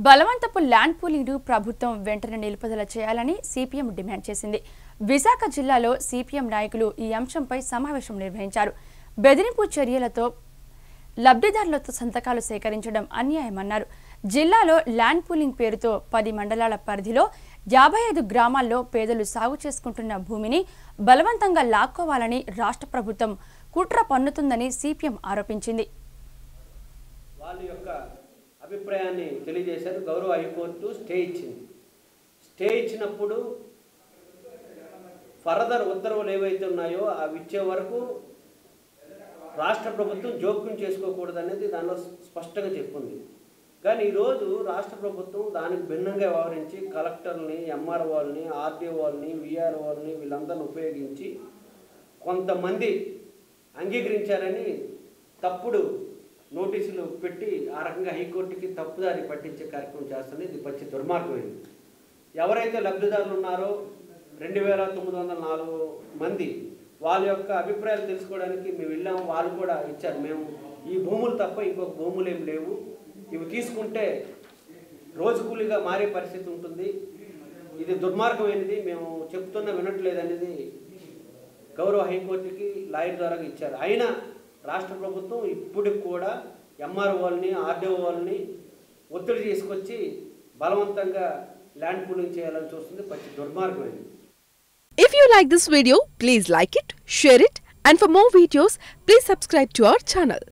బలవంతపు ల్యాండ్ పూలింగ్ను ప్రభుత్వం వెంటనే నిలుపుదల చేయాలని సిపిఎం డిమాండ్ చేసింది విశాఖ జిల్లాలో సిపిఎం నాయకులు ఈ అంశంపై సమావేశం నిర్వహించారు బెదిరింపు చర్యలతో లబ్ధిదారులతో సంతకాలు సేకరించడం అన్యాయమన్నారు జిల్లాలో ల్యాండ్ పూలింగ్ పేరుతో పది మండలాల పరిధిలో యాభై ఐదు గ్రామాల్లో పేదలు సాగు చేసుకుంటున్న భూమిని బలవంతంగా లాక్కోవాలని రాష్ట్ర ప్రభుత్వం కుట్ర పన్నుతుందని సిపిఎం ఆరోపించింది వాళ్ళ యొక్క అభిప్రాయాన్ని తెలియజేశారు గౌరవ హైకోర్టు స్టే ఇచ్చింది స్టే ఇచ్చినప్పుడు ఫర్దర్ ఉత్తర్వులు ఏవైతే ఉన్నాయో అవి ఇచ్చే వరకు రాష్ట్ర ప్రభుత్వం జోక్యం చేసుకోకూడదు అనేది దానిలో స్పష్టంగా చెప్పింది కానీ ఈరోజు రాష్ట్ర ప్రభుత్వం దానికి భిన్నంగా వ్యవహరించి కలెక్టర్ని ఎంఆర్ఓల్ని ఆర్డీఓల్ని విఆర్ఓల్ని వీళ్ళందరిని ఉపయోగించి కొంతమంది అంగీకరించారని తప్పుడు నోటీసులు పెట్టి ఆ రకంగా హైకోర్టుకి తప్పుదారి పట్టించే కార్యక్రమం చేస్తుంది ఇది పచ్చి దుర్మార్గమైంది ఎవరైతే లబ్ధిదారులు ఉన్నారో రెండు వేల తొమ్మిది వందల నాలుగు మంది వాళ్ళ యొక్క అభిప్రాయాలు తెలుసుకోవడానికి మేము వెళ్ళాము వాళ్ళు కూడా ఇచ్చారు మేము ఈ భూములు తప్ప ఇంకొక భూములు ఏం లేవు ఇవి తీసుకుంటే రోజు కూలీగా మారే పరిస్థితి ఉంటుంది ఇది దుర్మార్గమైనది మేము చెప్తున్న వినట్లేదనేది గౌరవ హైకోర్టుకి లాయర్ ద్వారా ఇచ్చారు అయినా రాష్ట్ర ప్రభుత్వం ఇప్పటికి కూడా ఎంఆర్ఓల్ని ఆర్డీఓల్ని ఒత్తిడి తీసుకొచ్చి బలవంతంగా ల్యాండ్ పూలింగ్ చేయాలని చూస్తుంది పచ్చి దుర్మార్గమైనది If you like this video, please like it, share it, and for more videos, please subscribe to our channel.